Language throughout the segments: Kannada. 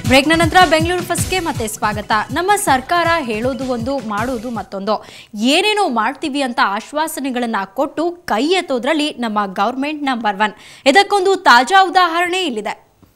ಬ್ರೇಕ್ನ ನಂತರ ಬೆಂಗಳೂರು ಫಸ್ಟ್ಗೆ ಮತ್ತೆ ಸ್ವಾಗತ ನಮ್ಮ ಸರ್ಕಾರ ಹೇಳೋದು ಒಂದು ಮಾಡೋದು ಮತ್ತೊಂದು ಏನೇನೋ ಮಾಡ್ತೀವಿ ಅಂತ ಆಶ್ವಾಸನೆಗಳನ್ನ ಕೊಟ್ಟು ಕೈ ಎತ್ತೋದ್ರಲ್ಲಿ ನಮ್ಮ ಗೌರ್ಮೆಂಟ್ ನಂಬರ್ ಒನ್ ಇದಕ್ಕೊಂದು ತಾಜಾ ಉದಾಹರಣೆ ಇಲ್ಲಿದೆ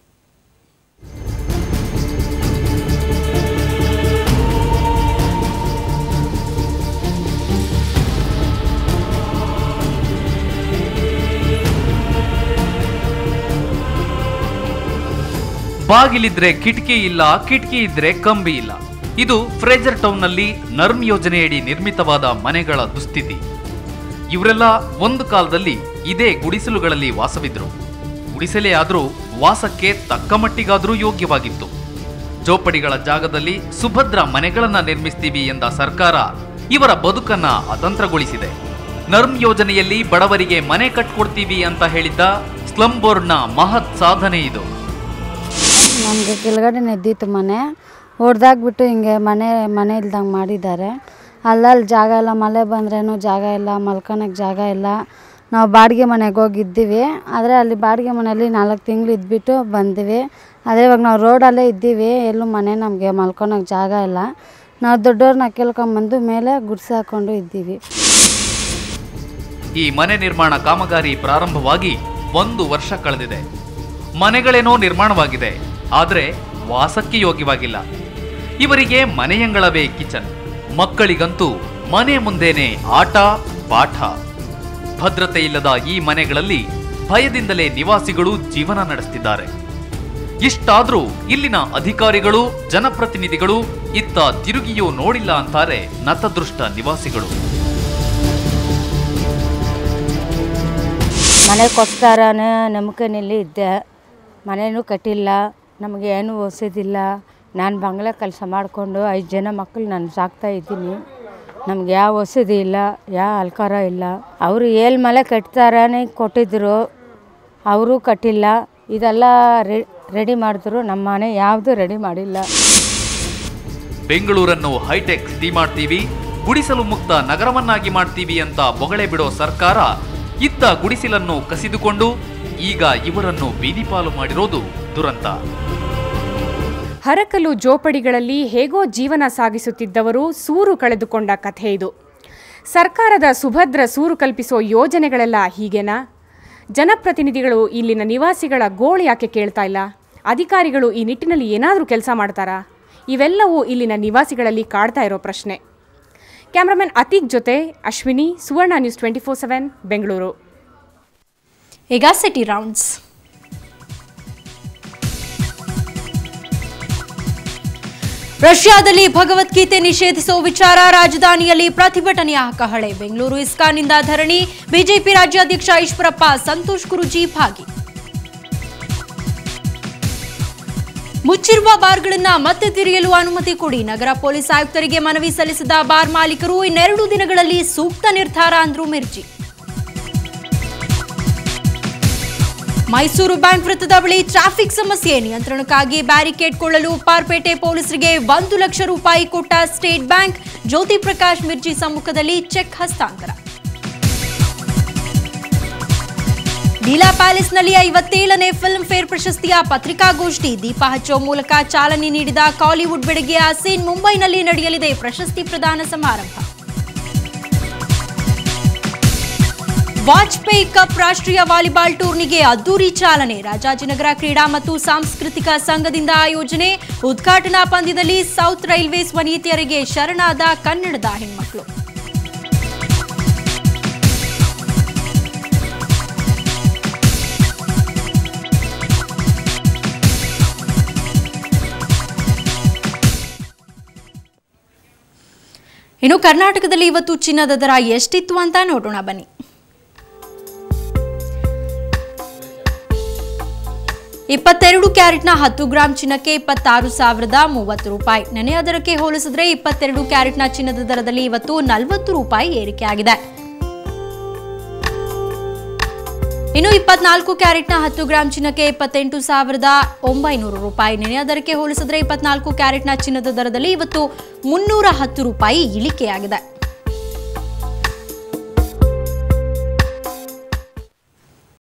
ಬಾಗಿಲಿದ್ರೆ ಕಿಟಕಿ ಇಲ್ಲ ಕಿಟಕಿ ಇದ್ರೆ ಕಂಬಿ ಇಲ್ಲ ಇದು ಫ್ರೇಜರ್ ಟೌನ್ನಲ್ಲಿ ನರ್ಮ್ ಯೋಜನೆಯಡಿ ನಿರ್ಮಿತವಾದ ಮನೆಗಳ ದುಸ್ಥಿತಿ ಇವರೆಲ್ಲ ಒಂದು ಕಾಲದಲ್ಲಿ ಇದೇ ಗುಡಿಸಲುಗಳಲ್ಲಿ ವಾಸವಿದ್ರು ಗುಡಿಸಲೇ ಆದ್ರೂ ವಾಸಕ್ಕೆ ತಕ್ಕ ಮಟ್ಟಿಗಾದ್ರೂ ಯೋಗ್ಯವಾಗಿತ್ತು ಜೋಪಡಿಗಳ ಜಾಗದಲ್ಲಿ ಸುಭದ್ರ ಮನೆಗಳನ್ನ ನಿರ್ಮಿಸ್ತೀವಿ ಎಂದ ಸರ್ಕಾರ ಇವರ ಬದುಕನ್ನ ಅತಂತ್ರಗೊಳಿಸಿದೆ ನರ್ಮ್ ಯೋಜನೆಯಲ್ಲಿ ಬಡವರಿಗೆ ಮನೆ ಕಟ್ಕೊಡ್ತೀವಿ ಅಂತ ಹೇಳಿದ್ದ ಸ್ಲಂ ಬೋರ್ಡ್ನ ಮಹತ್ ಸಾಧನೆ ಇದು ನಮಗೆ ಕೆಳಗಡೆ ಇದ್ದಿತ್ತು ಮನೆ ಹೊಡ್ದಾಗ್ಬಿಟ್ಟು ಹಿಂಗೆ ಮನೆ ಮನೆ ಇಲ್ದಂಗೆ ಮಾಡಿದ್ದಾರೆ ಅಲ್ಲಲ್ಲಿ ಜಾಗ ಇಲ್ಲ ಮಳೆ ಬಂದ್ರೇನು ಜಾಗ ಇಲ್ಲ ಮಲ್ಕೊಳಕ್ಕೆ ಜಾಗ ಇಲ್ಲ ನಾವು ಬಾಡಿಗೆ ಮನೆಗೆ ಹೋಗಿದ್ದೀವಿ ಆದರೆ ಅಲ್ಲಿ ಬಾಡಿಗೆ ಮನೆಯಲ್ಲಿ ನಾಲ್ಕು ತಿಂಗಳು ಇದ್ಬಿಟ್ಟು ಬಂದ್ವಿ ಅದೇ ಇವಾಗ ನಾವು ರೋಡಲ್ಲೇ ಇದ್ದೀವಿ ಎಲ್ಲೂ ಮನೆ ನಮಗೆ ಮಲ್ಕೊಳಕ್ಕೆ ಜಾಗ ಇಲ್ಲ ನಾವು ದೊಡ್ಡವ್ರನ್ನ ಕೇಳ್ಕೊಂಬಂದು ಮೇಲೆ ಗುಡ್ಸಿ ಹಾಕ್ಕೊಂಡು ಇದ್ದೀವಿ ಈ ಮನೆ ನಿರ್ಮಾಣ ಕಾಮಗಾರಿ ಪ್ರಾರಂಭವಾಗಿ ಒಂದು ವರ್ಷ ಕಳೆದಿದೆ ಮನೆಗಳೇನೋ ನಿರ್ಮಾಣವಾಗಿದೆ ಆದರೆ ವಾಸಕ್ಕೆ ಯೋಗ್ಯವಾಗಿಲ್ಲ ಇವರಿಗೆ ಮನೆಯಂಗಳವೇ ಕಿಚನ್ ಮಕ್ಕಳಿಗಂತೂ ಮನೆ ಮುಂದೆನೆ ಆಟ ಪಾಠ ಭದ್ರತೆ ಇಲ್ಲದ ಈ ಮನೆಗಳಲ್ಲಿ ಭಯದಿಂದಲೇ ನಿವಾಸಿಗಳು ಜೀವನ ನಡೆಸ್ತಿದ್ದಾರೆ ಇಷ್ಟಾದ್ರೂ ಇಲ್ಲಿನ ಅಧಿಕಾರಿಗಳು ಜನಪ್ರತಿನಿಧಿಗಳು ಇತ್ತ ತಿರುಗಿಯೂ ನೋಡಿಲ್ಲ ಅಂತಾರೆ ನತದೃಷ್ಟ ನಿವಾಸಿಗಳು ಮನೆ ಕೊಡ್ತಾರನೇ ನಂಬಿಕೆನಲ್ಲಿ ಇದ್ದೆ ಮನೇನೂ ಕಟ್ಟಿಲ್ಲ ನಮಗೆ ಏನೂ ಒಸದಿಲ್ಲ ನಾನು ಬಂಗ್ಲೆ ಕೆಲಸ ಮಾಡಿಕೊಂಡು ಐದು ಜನ ಮಕ್ಕಳು ನಾನು ಸಾಕ್ತಾ ಇದ್ದೀನಿ ನಮ್ಗೆ ಯಾವ ವಸತಿ ಇಲ್ಲ ಯಾವ ಅಲ್ಕಾರ ಇಲ್ಲ ಅವರು ಏಳು ಮನೆ ಕಟ್ತಾರನೇ ಕೊಟ್ಟಿದ್ದರು ಅವರು ಕಟ್ಟಿಲ್ಲ ಇದೆಲ್ಲ ರೆಡಿ ಮಾಡಿದ್ರು ನಮ್ಮ ಮನೆ ಯಾವುದೂ ರೆಡಿ ಮಾಡಿಲ್ಲ ಬೆಂಗಳೂರನ್ನು ಹೈಟೆಕ್ ಸಿಟಿ ಮಾಡ್ತೀವಿ ಗುಡಿಸಲು ಮುಕ್ತ ನಗರವನ್ನಾಗಿ ಮಾಡ್ತೀವಿ ಅಂತ ಬೊಗಳೆ ಬಿಡೋ ಸರ್ಕಾರ ಇದ್ದ ಗುಡಿಸಲನ್ನು ಕಸಿದುಕೊಂಡು ಈಗ ಇವರನ್ನು ಬೀದಿಪಾಲು ಮಾಡಿರೋದು ದುರಂತ ಹರಕಲು ಜೋಪಡಿಗಳಲ್ಲಿ ಹೇಗೋ ಜೀವನ ಸಾಗಿಸುತ್ತಿದ್ದವರು ಸೂರು ಕಳೆದುಕೊಂಡ ಕಥೆ ಇದು ಸರ್ಕಾರದ ಸುಭದ್ರ ಸೂರು ಕಲ್ಪಿಸೋ ಯೋಜನೆಗಳೆಲ್ಲ ಹೀಗೇನಾ ಜನಪ್ರತಿನಿಧಿಗಳು ಇಲ್ಲಿನ ನಿವಾಸಿಗಳ ಗೋಳು ಯಾಕೆ ಕೇಳ್ತಾ ಇಲ್ಲ ಅಧಿಕಾರಿಗಳು ಈ ನಿಟ್ಟಿನಲ್ಲಿ ಏನಾದರೂ ಕೆಲಸ ಮಾಡ್ತಾರಾ ಇವೆಲ್ಲವೂ ಇಲ್ಲಿನ ನಿವಾಸಿಗಳಲ್ಲಿ ಕಾಡ್ತಾ ಇರೋ ಪ್ರಶ್ನೆ ಕ್ಯಾಮ್ರಾಮನ್ ಅತೀಕ್ ಜೊತೆ Ashwini Suvarna news twenty four seven Bengaluru ಈಗ ಸಿಟಿ ರೌಂಡ್ಸ್ ರಷ್ಯಾದಲ್ಲಿ ಭಗವದ್ಗೀತೆ ನಿಷೇಧಿಸುವ ವಿಚಾರ ರಾಜಧಾನಿಯಲ್ಲಿ ಪ್ರತಿಭಟನೆಯ ಕಹಳೆ ಬೆಂಗಳೂರು ಇಸ್ಕಾನ್ನಿಂದ ಧರಣಿ ಬಿಜೆಪಿ ರಾಜ್ಯಾಧ್ಯಕ್ಷ ಈಶ್ವರಪ್ಪ ಸಂತೋಷ್ ಗುರುಜಿ ಭಾಗಿ ಮುಚ್ಚಿರುವ ಬಾರ್ಗಳನ್ನ ಮತ್ತೆ ತೆರೆಯಲು ಅನುಮತಿ ಕೊಡಿ ನಗರ ಪೊಲೀಸ್ ಆಯುಕ್ತರಿಗೆ ಮನವಿ ಸಲ್ಲಿಸಿದ ಬಾರ್ ಮಾಲೀಕರು ಇನ್ನೆರಡು ದಿನಗಳಲ್ಲಿ ಸೂಕ್ತ ನಿರ್ಧಾರ ಅಂದ್ರು ಮಿರ್ಜಿ ಮೈಸೂರು ಬ್ಯಾಂಕ್ ವೃತ್ತದ ಬಳಿ ಟ್ರಾಫಿಕ್ ಸಮಸ್ಯೆ ನಿಯಂತ್ರಣಕ್ಕಾಗಿ ಬ್ಯಾರಿಕೇಡ್ ಕೊಳ್ಳಲು ಉಪ್ಪಾರ್ಪೇಟೆ ಪೊಲೀಸರಿಗೆ ಒಂದು ಲಕ್ಷ ರೂಪಾಯಿ ಕೊಟ್ಟ ಸ್ಟೇಟ್ ಬ್ಯಾಂಕ್ ಜ್ಯೋತಿ ಪ್ರಕಾಶ್ ಮಿರ್ಜಿ ಸಮ್ಮುಖದಲ್ಲಿ ಚೆಕ್ ಹಸ್ತಾಂತರ ಲೀಲಾ ಪ್ಯಾಲೇಸ್ನಲ್ಲಿ ಐವತ್ತೇಳನೇ ಫಿಲ್ಮ್ ಫೇರ್ ಪ್ರಶಸ್ತಿಯ ಪತ್ರಿಕಾಗೋಷ್ಠಿ ದೀಪ ಹಚ್ಚೋ ಮೂಲಕ ಚಾಲನೆ ನೀಡಿದ ಕಾಲಿವುಡ್ ಬೆಡಗಿಯ ಸೀನ್ ಮುಂಬೈನಲ್ಲಿ ನಡೆಯಲಿದೆ ಪ್ರಶಸ್ತಿ ಪ್ರದಾನ ಸಮಾರಂಭ ವಾಜಪೇಯಿ ಕಪ್ ರಾಷ್ಟ್ರೀಯ ವಾಲಿಬಾಲ್ ಟೂರ್ನಿಗೆ ಅದ್ದೂರಿ ಚಾಲನೆ ರಾಜಾಜಿನಗರ ಕ್ರೀಡಾ ಮತ್ತು ಸಾಂಸ್ಕೃತಿಕ ಸಂಘದಿಂದ ಆಯೋಜನೆ ಉದ್ಘಾಟನಾ ಪಂದ್ಯದಲ್ಲಿ ಸೌತ್ ರೈಲ್ವೇಸ್ ವನಿತೆಯರಿಗೆ ಶರಣಾದ ಕನ್ನಡದ ಹೆಣ್ಮಕ್ಳು ಇನ್ನು ಕರ್ನಾಟಕದಲ್ಲಿ ಇವತ್ತು ಚಿನ್ನದ ದರ ಎಷ್ಟಿತ್ತು ಅಂತ ನೋಡೋಣ ಬನ್ನಿ ಇಪ್ಪತ್ತೆರಡು ಕ್ಯಾರೆಟ್ನ ಹತ್ತು ಗ್ರಾಂ ಚಿನ್ನಕ್ಕೆ ಇಪ್ಪತ್ತಾರು ಸಾವಿರದ ಮೂವತ್ತು ರೂಪಾಯಿ ನೆನೆಯ ದರಕ್ಕೆ ಹೋಲಿಸಿದ್ರೆ ಇಪ್ಪತ್ತೆರಡು ಕ್ಯಾರೆಟ್ನ ಚಿನ್ನದ ದರದಲ್ಲಿ ಇವತ್ತು ನಲವತ್ತು ರೂಪಾಯಿ ಏರಿಕೆಯಾಗಿದೆ ಇನ್ನು ಇಪ್ಪತ್ನಾಲ್ಕು ಕ್ಯಾರೆಟ್ನ ಹತ್ತು ಗ್ರಾಂ ಚಿನ್ನಕ್ಕೆ ಇಪ್ಪತ್ತೆಂಟು ಸಾವಿರದ ಒಂಬೈನೂರು ರೂಪಾಯಿ ನೆನೆಯ ದರಕ್ಕೆ ಹೋಲಿಸಿದ್ರೆ ಇಪ್ಪತ್ನಾಲ್ಕು ಕ್ಯಾರೆಟ್ನ ಚಿನ್ನದ ದರದಲ್ಲಿ ಇವತ್ತು ಮುನ್ನೂರ ಹತ್ತು ರೂಪಾಯಿ ಇಳಿಕೆಯಾಗಿದೆ